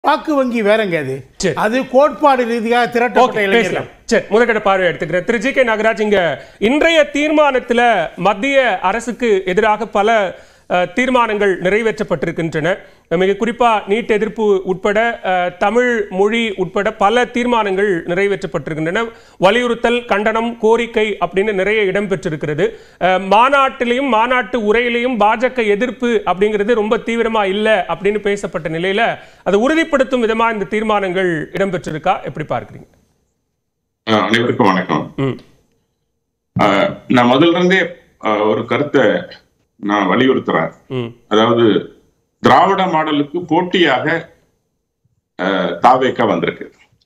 வாக்கு வங்கி வேறங்க அது சரி. அது கோட்பாடு ரீதியாக திரட்டப்பட்ட ஓகே இளைஞர்கள் பேசலாம் சரி முதற்கட்ட பார்வை எடுத்துக்கிறேன் திரு ஜி கே நாகராஜ் இங்க இன்றைய தீர்மானத்துல மத்திய அரசுக்கு எதிராக பல அஹ், தீர்மானங்கள் நிறைவேற்றப்பட்டிருக்கின்றன மிக குறிப்பா நீட் எதிர்ப்பு உட்பட அஹ், தமிழ் மொழி உட்பட பல தீர்மானங்கள் நிறைவேற்றப்பட்டிருக்கின்றன வலியுறுத்தல் கண்டனம் கோரிக்கை அப்படின்னு நிறைய இடம்பெற்றிருக்கிறது அஹ், மாநாட்டிலையும் மாநாட்டு உரையிலையும் பாஜக எதிர்ப்பு அப்படிங்கிறது ரொம்ப தீவிரமா இல்லை அப்படின்னு பேசப்பட்ட நிலையில அதை உறுதிப்படுத்தும் விதமா இந்த தீர்மானங்கள் இடம்பெற்றிருக்கா எப்படி பார்க்குறீங்க அஹ் அனைவருக்கும் வணக்கம் ம் அஹ் நான் முதல்ல இருந்தே அஹ், ஒரு கருத்தை நான் வலியுறுத்துறேன் ம் அதாவது திராவிட மாடலுக்கு போட்டியாக அஹ், தாவேக்கா வந்திருக்கு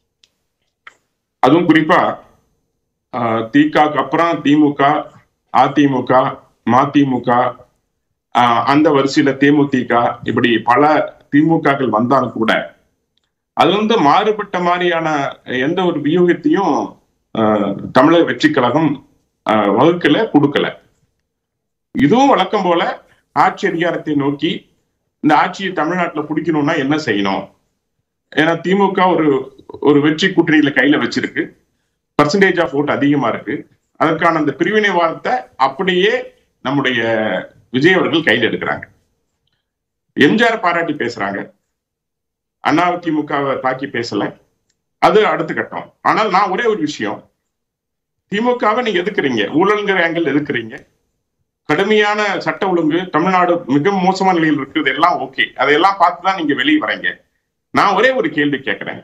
அதுவும் குறிப்பா அஹ், திகாக்கு அப்புறம் திமுக அதிமுக மதிமுக அஹ், அந்த வரிசையில தேமுதிக இப்படி பல திமுகக்கள் வந்தாலும் கூட அது வந்து மாறுபட்ட மாதிரியான எந்த ஒரு வியூகத்தையும் அஹ், தமிழக வெற்றி கழகம் அஹ், வகுக்கல கொடுக்கல இதுவும் வழக்கம் போல ஆட்சி அதிகாரத்தை நோக்கி இந்த ஆட்சியை தமிழ்நாட்டுல பிடிக்கணும்னா என்ன செய்யணும் ஏன்னா திமுக ஒரு ஒரு வெற்றி கூட்டணியில கையில வச்சிருக்கு பர்சன்டேஜ் ஆஃப் ஓட் அதிகமா இருக்கு அதற்கான அந்த பிரிவினைவாதத்தை அப்படியே நம்முடைய விஜய் அவர்கள் கையில் எடுக்கிறாங்க எம்ஜிஆர் பாராட்டி பேசுறாங்க அதிமுகவை தாக்கி பேசல அது அடுத்த கட்டம் ஆனால் நான் ஒரே ஒரு விஷயம் திமுகவை நீங்க எதுக்குறீங்க ஊழல்ங்கிற ஆங்கிள் எதுக்குறீங்க கடுமையான சட்ட ஒழுங்கு தமிழ்நாடு மிக மோசமான நிலையில் இருக்கிறது எல்லாம் ஓகே அதையெல்லாம் பார்த்து தான் நீங்க வெளியே வரீங்க நான் ஒரே ஒரு கேள்வி கேட்கிறேன்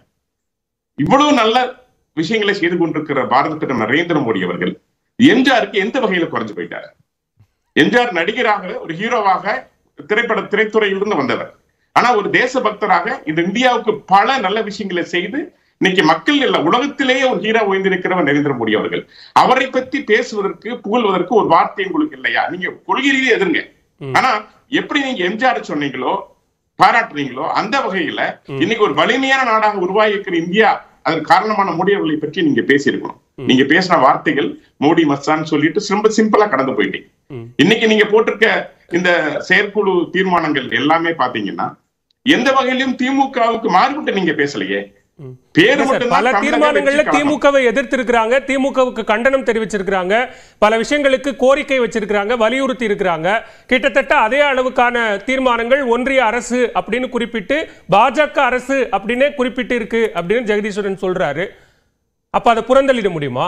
இவ்வளவு நல்ல விஷயங்களை செய்து கொண்டிருக்கிற பாரத பிரதமர் நரேந்திர மோடி அவர்கள் எம்ஜிஆருக்கு எந்த வகையில குறைஞ்சு போயிட்டார் எம்ஜிஆர் நடிகராக ஒரு ஹீரோவாக திரைப்பட திரைத்துறையிலிருந்து வந்தவர் ஆனா ஒரு தேசபக்தராக இந்த இந்தியாவுக்கு பல நல்ல விஷயங்களை செய்து இன்னைக்கு மக்கள் இல்ல உலகத்திலேயே ஒரு ஹீரோ ஓய்ந்திருக்கிறவர் நரேந்திர மோடி அவர்கள் அவரை பத்தி பேசுவதற்கு புகழ்வதற்கு ஒரு வார்த்தை உங்களுக்கு இல்லையா நீங்க கொள்கை ரீதியா எதிருங்க ஆனா எப்படி நீங்க எம்ஜிஆர் சொன்னீங்களோ பாராட்டுறீங்களோ அந்த வகையில இன்னைக்கு ஒரு வலிமையான நாடாக உருவாகி இருக்கிற இந்தியா அதற்கு காரணமான மோடி அவர்களை பற்றி நீங்க பேசியிருக்கணும் நீங்க பேசின வார்த்தைகள் மோடி மஸ்தான் சொல்லிட்டு ரொம்ப சிம்பிளா கடந்து போயிட்டீங்க இன்னைக்கு நீங்க போட்டிருக்க இந்த செயற்குழு தீர்மானங்கள் எல்லாமே பாத்தீங்கன்னா எந்த வகையிலும் திமுகவுக்கு மாறுபட்டு நீங்க பேசலையே பேரு சார், மட்டும்தான் பல தமிழக தீர்மானங்கள்ல வெற்றி கழகம். திமுகவை எதிர்த்திருக்கிறாங்க திமுகவுக்கு கண்டனம் தெரிவிச்சிருக்கிறாங்க பல விஷயங்களுக்கு கோரிக்கை வச்சிருக்கிறாங்க வலியுறுத்தி இருக்கிறாங்க கிட்டத்தட்ட அதே அளவுக்கான தீர்மானங்கள் ஒன்றிய அரசு அப்படின்னு குறிப்பிட்டு பாஜக அரசு அப்படின்னே குறிப்பிட்டு இருக்கு அப்படின்னு ஜெகதீஸ்வரன் சொல்றாரு அப்ப அதை புறந்தள்ளிட முடியுமா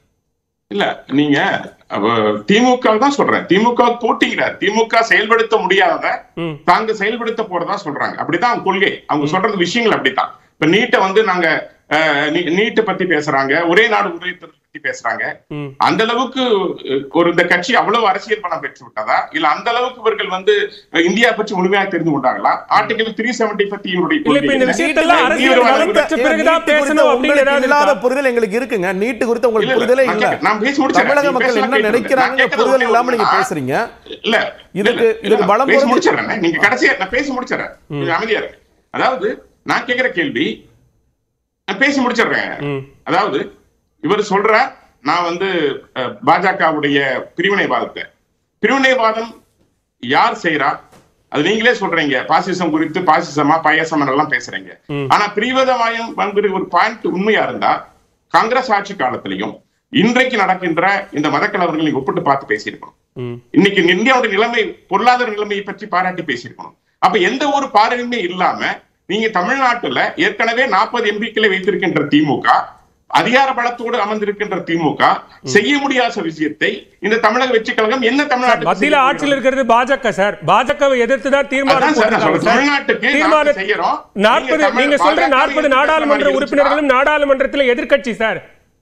இல்ல நீங்க அவ, திமுக தான் சொல்றேன் திமுக போட்டிங்கிறார் திமுக செயல்படுத்த முடியாதத ம். தாங்க செயல்படுத்த போறதா சொல்றாங்க அப்படிதான் அவங்க கொள்கை அவங்க சொல்றது விஷயங்கள் அப்படித்தான் இப்ப நீட்டை வந்து நாங்க அஹ், நீ- நீட்டை பத்தி பேசுறாங்க ஒரே நாடு ஒரே தேர்தல் பத்தி பேசுறாங்க ம். அந்த அளவுக்கு அஹ், ஒரு இந்த கட்சி அவ்வளவு அரசியல் பணம் பெற்று விட்டதா இல்ல அந்த அளவுக்கு இவர்கள் வந்து அஹ், இந்தியா பற்றி முழுமையாக தெரிந்து கொண்டாங்களா ஆர்டிகல் த்ரீ செவன்டி பத்தி இவருடைய இல்ல இப்ப இந்த கொள்கை என்ன? விஷயத்தெல்லாம் நீ அரசியல் ஒரு பலம் வாரம் பெற்ற பிறகுதான் நீட்டு குறித்த பேசணும் அப்படின்னு உங்களுக்கு ஏதாவது இல்லாத இருக்கா? புரிதல் எங்களுக்கு இருக்குங்க நீட்டு குறித்த இல்ல, உங்களுக்கு இல்ல, புரிதலே நான் இல்ல கேட்க- நான் பேசி முடிச்சிடுறேன். தமிழக நீ மக்கள் பேசலாம் என்ன கேட்கறது. நினைக்கிறாங்க நான் கேட்கறது புரிதல் ஒண்ணே இல்லாம நீங்க ஒண்ணுதான். பேசுறீங்க இல்ல இதுக்கு- இல்ல, இதுக்கு இல்ல, பலம் பேசி பொருந்தி- முடிச்சிடுறேன் நீங்க கடைசியா நான் பேசி முடிச்சிடறேன் நீங்க அமைதியா இருக்கு அதாவது நான் கேக்குற கேள்வி நான் பேசி முடிச்சிடுறேன் ம். அதாவது இவர் சொல்ற நான் வந்து அஹ், பாஜகவுடைய பிரிவினைவாதத்தை பிரிவினைவாதம் யார் செய்யறா அது நீங்களே சொல்றீங்க பாசிசம் குறித்து பாசிசமா பாயசம் எல்லாம் பேசுறீங்க ஆனா பிரிவிதமாயம் என்கிற ஒரு பாயிண்ட் உண்மையா இருந்தா காங்கிரஸ் ஆட்சி காலத்திலையும் இன்றைக்கு நடக்கின்ற இந்த மதக்கலவர்களை நீங்க ஒப்பிட்டு பார்த்து பேசியிருக்கணும் ம். இன்னைக்கு இந்தியாவோட நிலைமை பொருளாதார நிலைமையை பற்றி பாராட்டி பேசியிருக்கணும் அப்ப எந்த ஒரு பார்வையுமே இல்லாம நீங்க தமிழ்நாட்டுல ஏற்கனவே நாற்பது எம்பிக்களை வைத்திருக்கின்ற திமுக அதிகார பலத்தோடு அமர்ந்திருக்கின்ற திமுக செய்ய முடியாத விஷயத்தை இந்த தமிழக வெற்றி கழகம் என்ன தமிழ்நாட்டுக்கு மத்தியில செய்ய ஆட்சியில் போகிறது? இருக்கிறது பாஜக சார் பாஜகவை எதிர்த்து தான் தீர்மானம் அதான் சார் நான் போட்டிருக்காங்க சொல்றேன். சார். தமிழ்நாட்டுக்கு நாங்க தீர்மானம் செய்யறோம். நாற்பது நீங்க தமிழ் நீங்க சொல்ற பாஜக நாற்பது எதிர்க்கிற நாடாளுமன்ற மாதிரி உறுப்பினர்களும் நாடாளுமன்றத்தில் எதிர்க்கட்சி சார்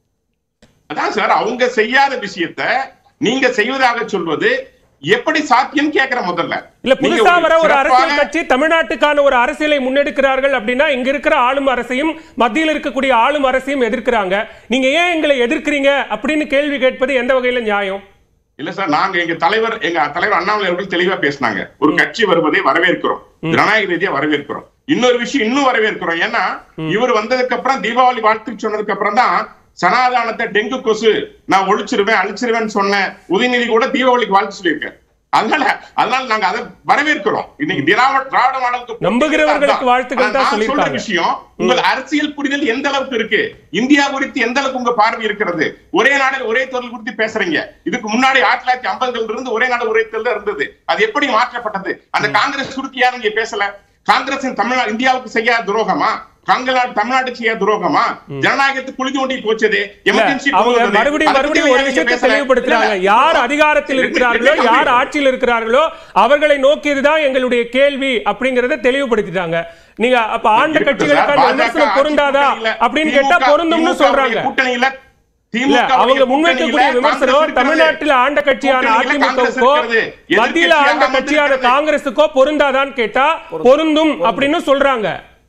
அதான் சார் அவங்க செய்யாத விஷயத்த நீங்க செய்வதாக சொல்வது எப்படி சாத்தியம் கேக்குற முதல்ல இல்ல நீங்க புதுசா வர ஒரு அரசியல் சிறப்பான- கட்சி தமிழ்நாட்டுக்கான ஒரு அரசியலை முன்னெடுக்கிறார்கள் அப்படின்னா இங்க இருக்கிற ஆளும் அரசையும் மத்தியில் இருக்கக்கூடிய ஆளும் அரசையும் எதிர்க்கிறாங்க நீங்க ஏன் எங்களை எதிர்க்கிறீங்க அப்படின்னு கேள்வி கேட்பது எந்த வகையில நியாயம் இல்ல சார் நாங்க எங்க தலைவர் எங்க தலைவர் அண்ணாமலை அவர்கள் தெளிவா பேசினாங்க ஒரு கட்சி வருவதை வரவேற்கிறோம் ஜனநாயக ரீதியா வரவேற்கிறோம் இன்னொரு விஷயம் இன்னும் வரவேற்கிறோம் ஏன்னா இவர் வந்ததுக்கு அப்புறம் தீபாவளி வாழ்த்து சொன்னதுக்கு அப்புறம் தான் சனாதானத்தை டெங்கு கொசு நான் ஒழிச்சிருவேன் அழிச்சிருவேன்னு சொன்ன உதயநிதி கூட தீபாவளிக்கு வாழ்த்து சொல்லியிருக்கேன் அதனால அதனால நாங்க அதை வரவேற்கிறோம் இன்னைக்கு திராவிட திராவிட மாடலுக்கு நம்புகிறவர்களுக்கு வாழ்த்துக்கள் தான் ஆனா நான் சொல்ற சொல்லியிருக்காங்க. விஷயம் உங்கள் அரசியல் புரிதல் எந்த அளவுக்கு இருக்கு இந்தியா குறித்து எந்த அளவுக்கு உங்க பார்வை இருக்கிறது ஒரே நாடு ஒரே தொழில் குறித்து பேசுறீங்க இதுக்கு முன்னாடி ஆயிரத்தி தொள்ளாயிரத்தி ஐம்பதுல இருந்து ஒரே நாடு ஒரே தொழில் இருந்தது அது எப்படி மாற்றப்பட்டது அந்த காங்கிரஸ் குறித்து யாரும் இங்க பேசல காங்கிரஸ் தமிழ்நாடு இந்தியாவுக்கு செய்யாத துரோகமா காங்கிரஸ் தமிழ்நாட்டுக்கு செய்யாத துரோகமா ஜனநாயகத்துக்கு குழி தோண்டி போச்சது இல்ல, எமர்ஜென்சி அவங்க மறுபடியும் மறுபடியும் ஒரு விஷயத்தை தெளிவுபடுத்துறாங்க யார் அதிகாரத்தில் இருக்கிறார்களோ யார் ஆட்சியில் இருக்கிறார்களோ அவர்களை நோக்கியதுதான் எங்களுடைய கேள்வி அப்படிங்கறத தெளிவுபடுத்திட்டாங்க நீங்க அப்ப ஆண்ட கட்சிகளுக்கான விமர்சனம் பொருந்தாதா அப்படின்னு கேட்டா பொருந்தும்னு சொல்றாங்க கூட்டணியில இல்ல அவங்க முன்வைக்கக்கூடிய விமர்சனம் தமிழ்நாட்டில் ஆண்ட கட்சியான அதிமுகவுக்கோ மத்தியில ஆண்ட கட்சியான காங்கிரசுக்கோ பொருந்தாதான்னு கேட்டா பொருந்தும் அப்படின்னு சொல்றாங்க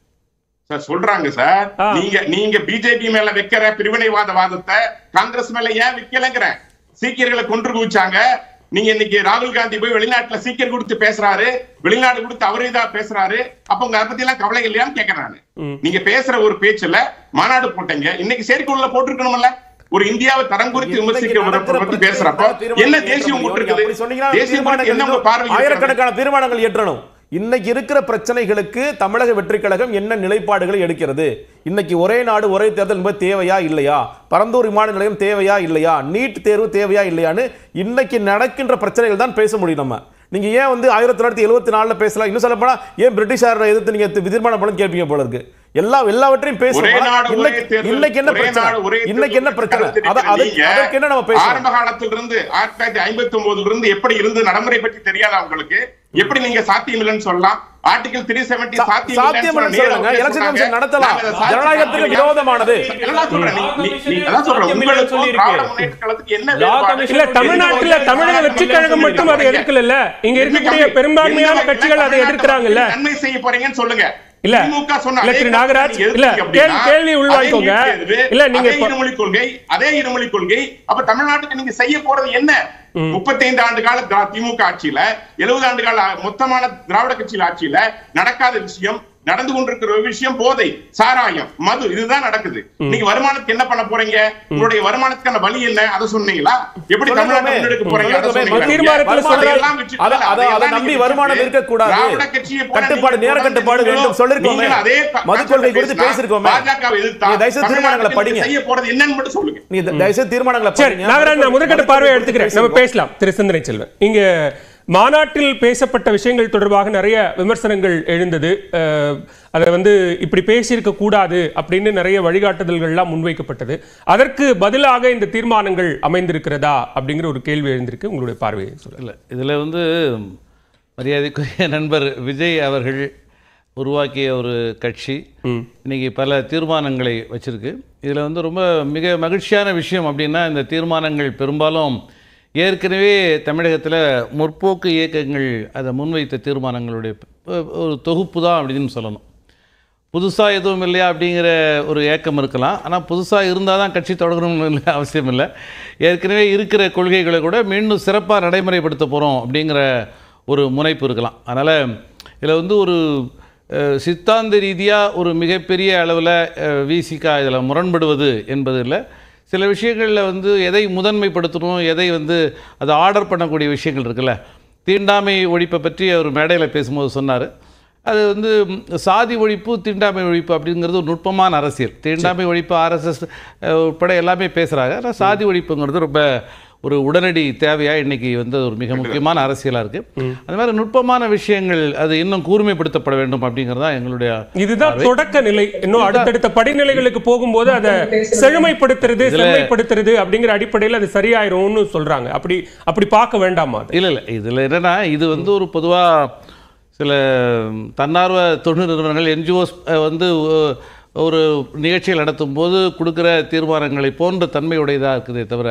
சார் சொல்றாங்க சார் ஆ. நீங்க நீங்க பிஜேபி மேல வைக்கிற பிரிவினைவாத வாதத்தை காங்கிரஸ் மேல ஏன் வைக்கலங்கிற சீக்கியர்களை கொன்று குவிச்சாங்க நீங்க இன்னைக்கு ராகுல் காந்தி போய் வெளிநாட்டுல சீக்கியர் கொடுத்து பேசுறாரு வெளிநாடு கொடுத்து அவரே தான் பேசுறாரு அப்ப உங்க அதை பத்தி எல்லாம் கவலை இல்லையான்னு கேக்குறேன் நானு. நீங்க பேசுற ஒரு பேச்சுல மாநாடு போட்டீங்க இன்னைக்கு செயற்குள்ள போட்டிருக்கணும்ல ஒரு இந்தியாவை தரம் குறித்து விமர்சிக்க ஒரு பத்தி பேசுறப்போ என்ன தேசியம் உங்களுக்கு இருக்குது அப்படி சொன்னீங்கன்னா தேசியம் குறித்து என்ன உங்க தீர்மானங்கள் பார்வை இருக்கிறது? ஆயிரக்கணக்கான தீர்மானங்கள் இயற்றணும் இன்னைக்கு இருக்கிற பிரச்சனைகளுக்கு தமிழக வெற்றி கழகம் என்ன நிலைப்பாடுகளை எடுக்கிறது இன்னைக்கு ஒரே நாடு ஒரே தேர்தல் என்பது தேவையா இல்லையா பரந்தூர் விமான நிலையம் தேவையா இல்லையா நீட் தேர்வு தேவையா இல்லையான்னு இன்னைக்கு நடக்கின்ற பிரச்சனைகள் தான் பேச முடியும் நம்ம நீங்க ஏன் வந்து ஆயிரத்தி தொள்ளாயிரத்தி எழுபத்தி நாலுல பேசலாம் இன்னும் சொல்ல போனா ஏன் பிரிட்டிஷாரை எதிர்த்து நீங்க தீர்மானம் பண்ண கேட்பீங்க போல இருக்கு எல்லா எல்லாவற்றையும் ஒரே பேசணும் நாடு ஒரே இன்னைக்கு தேர்தல், இன்னைக்கு என்ன ஒரே பிரச்சனை நாடு ஒரே இன்னைக்கு என்ன தேர்தல் பிரச்சனை கருத்து அத- அது- நீங்க அதற்கு என்ன நம்ம பேசணும் ஆரம்ப காலத்துல இருந்து ஆயிரத்தி தொள்ளாயிரத்தி ஐம்பத்தி ஒன்பதுல இருந்து எப்படி இருந்து நடைமுறை பற்றி தெரியாதா உங்களுக்கு எப்படி நீங்க சாத்தியம் இல்லைன்னு சொல்லலாம் ஆர்டிகல் த்ரீ செவன்டி சா- சாத்தியம் சாத்தியம் இல்லைன்னு சொல்லுங்க. எலெக்ஷன் கமிஷன் நடத்தலாம். ஜனநாயகத்துக்கு விரோதமானது. எல்லாம் சொல்றேன் நீ- நீ- நீ- அதான் சொல்றேன் சாத்தியம் இல்லைன்னு உங்களுக்கு சொல்லியிருக்கு. திராவிட முன்னேற்ற கழகத்துக்கு என்ன லா வேறுபாடு? கமிஷன் இல்ல தமிழ்நாட்டுல தமிழக வெற்றி கழகம் மட்டும் அதை எதிர்க்கல இங்க இருக்கக்கூடிய பெரும்பான்மையான கட்சிகள் அதை எதிர்க்கிறாங்கல்ல நன்மை செய்ய போறீங்கன்னு சொல்லுங்க இல்ல. திமுக சொன்ன இல்ல, அதே திரு கருத்தை நாகராஜ், நீங்க இல்ல, எதிர்த்தீங்க கேள்வி- அப்படின்னா, கேள்வி உள்வாங்கிக்கோங்க. அதே நீட் தேர்வு, இல்ல, நீங்க அதே இப்ப- இருமொழி கொள்கை அதே இருமொழி கொள்கை அப்ப தமிழ்நாட்டுக்கு நீங்க செய்ய போறது என்ன முப்பத்தைந்து ஆண்டு கால திரா- திமுக ஆட்சியில எழுபது ஆண்டு கால மொத்தமான திராவிட கட்சியில ஆட்சியில நடக்காத விஷயம் நடந்து கொண்டிருக்கிற ஒரு விஷயம் போதை சாராயம் மது இதுதான் நடக்குது நீங்க வருமானத்துக்கு என்ன பண்ண போறீங்க உங்களுடைய வருமானத்துக்கான வழி என்ன அதை சொன்னீங்களா எப்படி தமிழ்நாட்டை சொல்லுங்கமே. முன்னெடுக்க போறீங்க அதை சொல்லுங்கமே. சொன்னீங்களா? தீர்மானத்துல வருமானம் சொல்றாங்க. எல்லாம் வச்சு- அத- அத- அதையெல்லாம் அதை நீங்க நம்பி வச்சுட்டு வருமானம் இருக்கக்கூடாது. திராவிட கட்சியை போல கட்டுப்பாடு, நீங்க நேர தொடர்ந்து கட்டுப்பாடு நீங்களும் வேண்டும் சொல்லிருக்கோமே. நீங்களும் அதே ப- மதுக்கொள்கை குறித்து பேசினா பேசியிருக்கோமே. பாஜகவை எதிர்த்தா நீங்க தயவுசெய்து தீர்மானங்களை தமிழ்நாட்டுக்கு படிங்க. நீங்க செய்ய போறது என்னன்னு மட்டும் சொல்லுங்க நீங்க தயவுசெய்து தீர்மானங்களை சரி படிங்க. நாகராஜ் நான் முதற்கட்ட பார்வையை மதுக்கொள்கை எடுத்துக்கிறேன் குறித்து நம்ம பேசலாம் திரு சிந்தனை செல்வன் இங்க மாநாட்டில் பேசப்பட்ட விஷயங்கள் தொடர்பாக நிறைய விமர்சனங்கள் எழுந்தது அஹ், அதை வந்து இப்படி பேசியிருக்க கூடாது அப்படின்னு நிறைய வழிகாட்டுதல்கள்லாம் முன்வைக்கப்பட்டது அதற்கு பதிலாக இந்த தீர்மானங்கள் அமைந்திருக்கிறதா அப்படிங்கிற ஒரு கேள்வி எழுந்திருக்கு உங்களுடைய பார்வையை சொல்லுங்க இல்லை இதில் வந்து மரியாதைக்குரிய நண்பர் விஜய் அவர்கள் உருவாக்கிய ஒரு கட்சி இன்னைக்கு பல தீர்மானங்களை வச்சிருக்கு இதில் வந்து ரொம்ப மிக மகிழ்ச்சியான விஷயம் அப்படின்னா இந்த தீர்மானங்கள் பெரும்பாலும் ஏற்கனவே தமிழகத்தில் முற்போக்கு இயக்கங்கள் அதை முன்வைத்த தீர்மானங்களுடைய ப- ஒரு தொகுப்பு தான் அப்படின்னு சொல்லணும் புதுசாக எதுவும் இல்லையா அப்படிங்கிற ஒரு ஏக்கம் இருக்கலாம் ஆனால் புதுசாக இருந்தால் தான் கட்சி தொடங்கணும்னு இல்லை அவசியம் இல்லை ஏற்கனவே இருக்கிற கொள்கைகளை கூட மீண்டும் சிறப்பாக நடைமுறைப்படுத்த போகிறோம் அப்படிங்கிற ஒரு முனைப்பு இருக்கலாம் அதனால் இதில் வந்து ஒரு அஹ், சித்தாந்த ரீதியாக ஒரு மிகப்பெரிய அளவில் விசிகா இதில் முரண்படுவது என்பது இல்லை சில விஷயங்களில் வந்து எதை முதன்மைப்படுத்தணும் எதை வந்து அதை ஆர்டர் பண்ணக்கூடிய விஷயங்கள் இருக்குல்ல தீண்டாமை ஒழிப்பை பற்றி அவர் மேடையில் பேசும்போது சொன்னார் அது வந்து ம், சாதி ஒழிப்பு தீண்டாமை ஒழிப்பு அப்படிங்கிறது ஒரு நுட்பமான அரசியல் தீண்டாமை ஒழிப்பு ஆர்எஸ்எஸ் உட்பட எல்லாமே பேசுகிறாங்க ஆனால் சாதி ஒழிப்புங்கிறது ரொம்ப ஒரு உடனடி தேவையாக இன்னைக்கு வந்து ஒரு மிக முக்கியமான அரசியலாக இருக்குது அந்த மாதிரி நுட்பமான விஷயங்கள் அது இன்னும் கூர்மைப்படுத்தப்பட வேண்டும் அப்படிங்கிறது தான் எங்களுடைய இதுதான் தொடக்க நிலை இன்னும் அடுத்தடுத்த படிநிலைகளுக்கு போகும்போது அதை செழுமைப்படுத்துறது செம்மைப்படுத்துறது அப்படிங்கிற அடிப்படையில் அது சரியாயிரும்னு சொல்றாங்க அப்படி அப்படி பார்க்க வேண்டாமா அதை இல்லை இல்லை இதில் என்னென்னா இது வந்து ஒரு பொதுவாக சில தன்னார்வ தொண்டு நிறுவனங்கள் என்ஜிஓஸ் வந்து ஒ- ஒரு நிகழ்ச்சிகள் நடத்தும் போது கொடுக்குற தீர்மானங்களை போன்ற தன்மையுடையதாக இருக்குதே தவிர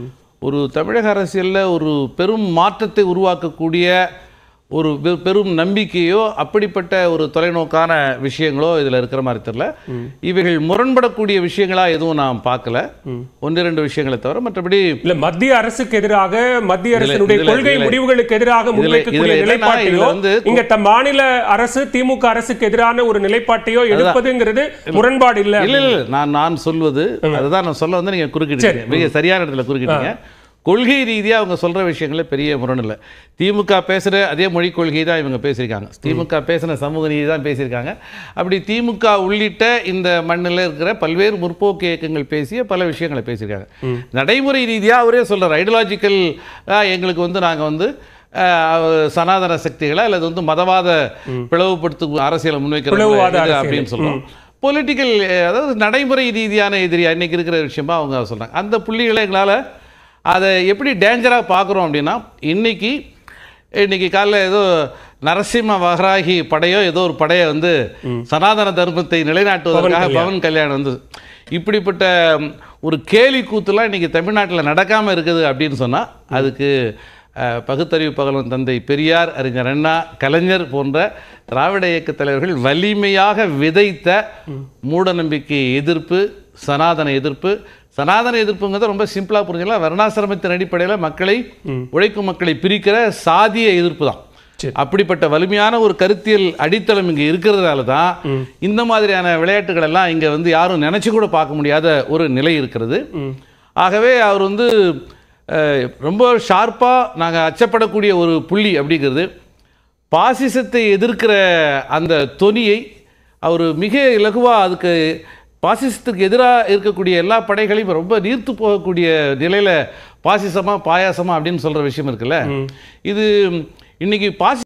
ஒரு தமிழக அரசியலில் ஒரு பெரும் மாற்றத்தை உருவாக்கக்கூடிய ஒரு பெ- பெரும் நம்பிக்கையோ அப்படிப்பட்ட ஒரு தொலைநோக்கான விஷயங்களோ இதில் இருக்கிற மாதிரி தெரியல இவைகள் முரண்படக்கூடிய விஷயங்களா எதுவும் நான் பார்க்கல ஒன்று ரெண்டு விஷயங்களை தவிர மற்றபடி இல்ல மத்திய அரசுக்கு எதிராக மத்திய இதுல- அரசினுடைய இதுல- கொள்கை இதுல- முடிவுகளுக்கு எதிராக இதுல- முன்வைக்கக்கூடிய இதுல என்னன்னா, நிலைப்பாட்டையோ இதுல வந்து இங்க த மாநில அரசு திமுக அரசுக்கு எதிரான ஒரு நிலைப்பாட்டையோ எடுப்பதுங்கிறது முரண்பாடு இல்ல இல்ல இல்ல நான் நான் சொல்வது அதுதான் நான் சொல்ல வந்து நீங்க குறுக்கிட்டீங்க மிக சரியான இடத்துல குறுக்கிட்டீங்க கொள்கை ரீதியாக அவங்க சொல்கிற விஷயங்கள பெரிய முரண் இல்லை திமுக பேசுகிற அதே மொழி கொள்கை தான் இவங்க பேசியிருக்காங்க திமுக பேசின சமூக நீதி தான் பேசியிருக்காங்க அப்படி திமுக உள்ளிட்ட இந்த மண்ணில் இருக்கிற பல்வேறு முற்போக்கு இயக்கங்கள் பேசிய பல விஷயங்களை பேசியிருக்காங்க நடைமுறை ரீதியாக அவரே சொல்கிறார் ஐடியாலஜிக்கல் எங்களுக்கு வந்து நாங்கள் வந்து அஹ், சனாதன சக்திகளை அல்லது வந்து மதவாத பிளவுபடுத்தும் அரசியலை முன்வைக்கிற பிளவுவாத இது அரசியல். அப்படின்னு சொல்கிறோம் பொலிட்டிக்கல் அதாவது நடைமுறை ரீதியான எதிரியா இன்னைக்கு இருக்கிற விஷயமா அவங்க சொல்கிறாங்க அந்த புள்ளிகளை எங்களால் அதை எப்படி டேஞ்சராக பார்க்குறோம் அப்படின்னா இன்னைக்கு இன்னைக்கு காலைல ஏதோ நரசிம்ம வகராகி படையோ ஏதோ ஒரு படையை வந்து சனாதன தர்மத்தை நிலைநாட்டுவதற்காக பவன் கல்யாண். பவன் கல்யாணம் வந்து இப்படிப்பட்ட ம், ஒரு கேலி கூத்துலாம் இன்னைக்கு தமிழ்நாட்டில் நடக்காமல் இருக்குது அப்படின்னு சொன்னால் அதுக்கு அஹ், பகுத்தறிவு பகலவன் தந்தை பெரியார் அறிஞர் அண்ணா கலைஞர் போன்ற திராவிட இயக்க தலைவர்கள் வலிமையாக விதைத்த மூடநம்பிக்கை எதிர்ப்பு சனாதன எதிர்ப்பு சனாதன எதிர்ப்புங்கிறத ரொம்ப சிம்பிளாக புரிஞ்சுக்கலாம் வர்ணாசிரமத்தின் அடிப்படையில் மக்களை உழைக்கும் மக்களை பிரிக்கிற சாதிய எதிர்ப்பு தான் சரி. அப்படிப்பட்ட வலிமையான ஒரு கருத்தியல் அடித்தளம் இங்கே இருக்கிறதால தான் இந்த மாதிரியான விளையாட்டுகள் எல்லாம் இங்கே வந்து யாரும் நினைச்சு கூட பார்க்க முடியாத ஒரு நிலை இருக்கிறது ஆகவே அவர் வந்து அஹ், ரொம்ப ஷார்ப்பாக நாங்கள் அச்சப்படக்கூடிய ஒரு புள்ளி அப்படிங்கிறது பாசிசத்தை எதிர்க்கிற அந்த தொனியை அவர் மிக இலகுவாக அதுக்கு பாசிசத்துக்கு எதிராக இருக்கக்கூடிய எல்லா படைகளையும் ரொம்ப நீர்த்து போகக்கூடிய நிலையில் பாசிசமா பாயாசமா அப்படின்னு சொல்கிற விஷயம் இருக்குல்ல இது இன்னைக்கு பாசி